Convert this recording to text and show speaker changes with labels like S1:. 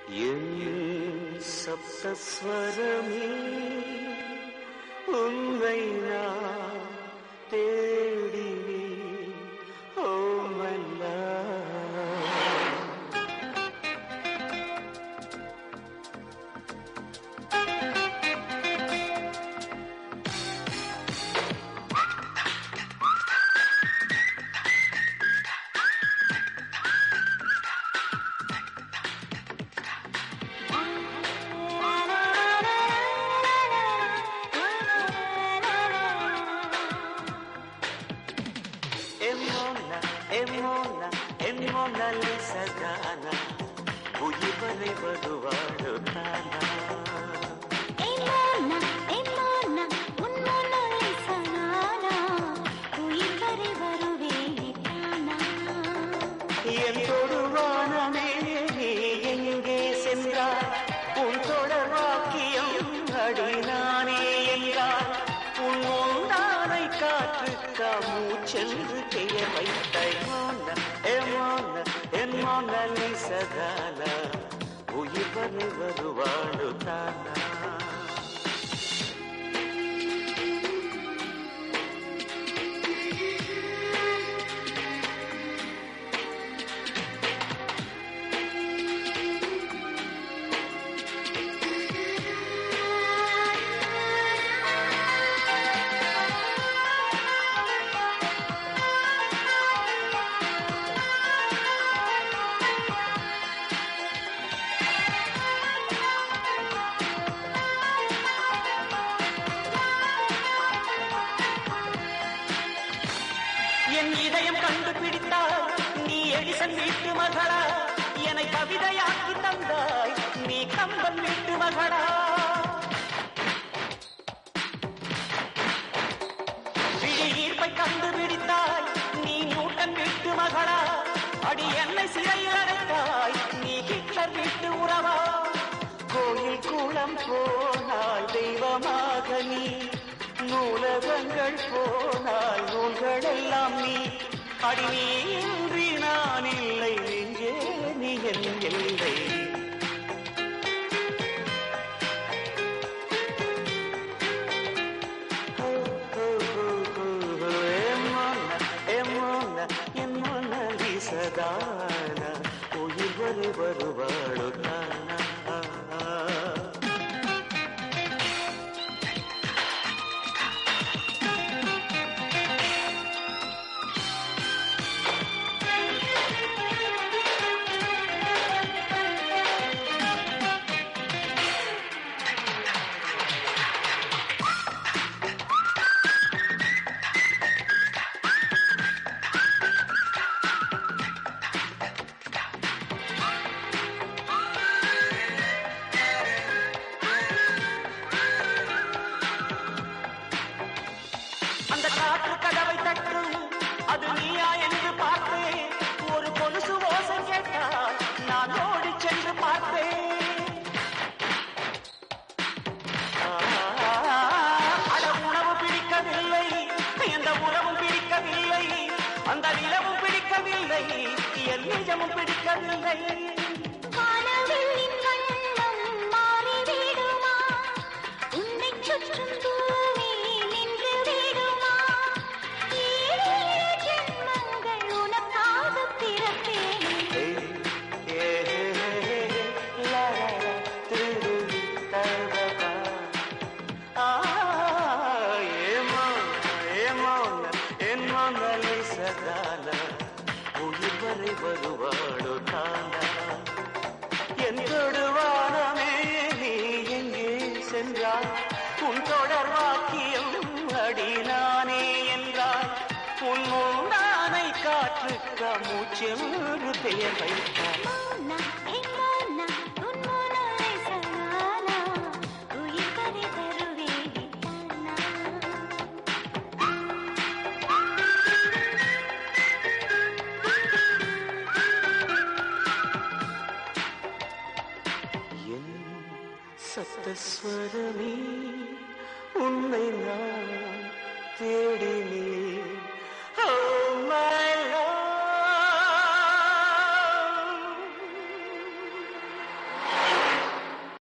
S1: என் சப்தஸ்வரமே உன்னை நான் தேடினேன் ஓ மன்னா எம்மோனா எம்மோனா எம்மோனா லிசகானா உயிர் வரை வருவாடு தானா
S2: ஏமானா, ஏமானா, உன் மோனாலிசா நானா, உயிர் வரை வருவேனே தானா.
S1: என் தொடுவானமே நீ எங்கே சென்றாய் உன் தொடர் வாக்கியம் அடி நானே என்றார் உன் உண்டானை காற்றுக்கா மூச்சென்று பெயர் வைத்தாய் மோன எமோன என் மோனலி சதானா உயிர் வரை வருவாடு தானா என் இதயம் கண்டுபிடித்தாய் நீ எடிசன் வீட்டு மகளா என்னை கவிதையாக்கி தந்தாய் நீ கம்பன் வீட்டு மகளா விழி ஈர்ப்பை கண்டுபிடித்தாய் நீ நியூட்டன் வீட்டு மகளா அடி என்னை சிறையில் அடைத்தாய் நீ ஹிட்லர் வீட்டு உறவா கோயில் குளம் போனாய் தெய்வமாக நீ நூலகங்கள் போனால் நூல்கள் எல்லாம் நீ அடி நீ இன்றி நான் இல்லை நெஞ்சே நீ என் இல்லை ஹோ, ஹோ, ஹோ, ஹோ, ஹோ, எம்மோன, எம்மோன, என் மோனலிசதான, உயிர் வரை வருவாளோ தானா அந்த காற்று கதவை தட்டும் அது நீயா என்று பார்த்தேன் ஒரு கொலுசு ஓசை கேட்டால் நான் ஓடி சென்று பார்த்தேன் ஆ, அட உணவு பிடிக்கவில்லை எந்த உறவும் பிடிக்கவில்லை அந்த நிலவும் பிடிக்கவில்லை என் நிஜமும் பிடிக்கவில்லை
S2: வானவில்லின் வண்ணம் மாறிவிடுமா? உன்னைச் சுற்றும் பூமி நின்று விடுமா? ஏழேழு ஜென்மங்கள் உனக்காகப் பிறப்பேனே.
S1: உயிர் வரை வருவாளோ தானா என் தொடுவானமே நீ எங்கே சென்றாய் உன் தொடர் வாக்கியம் அடி நானே என்றாய் உன் உண்டானை காற்றுக்க மூச்சென்று பெயர் வைத்தாய்
S2: மோனா, ஹே மோனா, உன் மோனாலிசா நானா, உயிர் வரை வருவேனே தானா.
S1: என் சப்தஸ்வரமே உன்னை நான் தேடினேன் Oh my love